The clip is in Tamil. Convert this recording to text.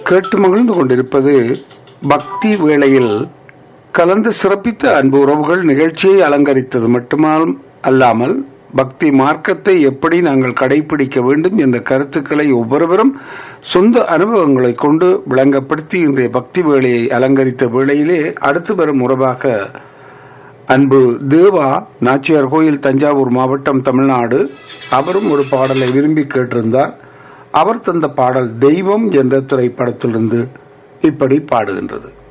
கேட்டு மகிழ்ந்து கொண்டிருப்பது பக்தி வேளையில் கலந்து சிறப்பித்த அன்பு உறவுகள் நிகழ்ச்சியை அலங்கரித்தது மட்டுமால் அல்லாமல் பக்தி மார்க்கத்தை எப்படி நாங்கள் கடைபிடிக்க வேண்டும் என்ற கருத்துக்களை ஒவ்வொருவரும் சொந்த அனுபவங்களை கொண்டு விளங்கப்படுத்தி இன்றைய பக்தி வேளையை அலங்கரித்த வேளையிலே அடுத்து வரும் உறவாக அன்பு தேவா நாச்சியார் கோயில் தஞ்சாவூர் மாவட்டம் தமிழ்நாடு அவரும் ஒரு பாடலை விரும்பி கேட்டிருந்தார் அவர் தந்த பாடல் தெய்வம் என்ற திரைப்படத்திலிருந்து இப்படி பாடுகின்றது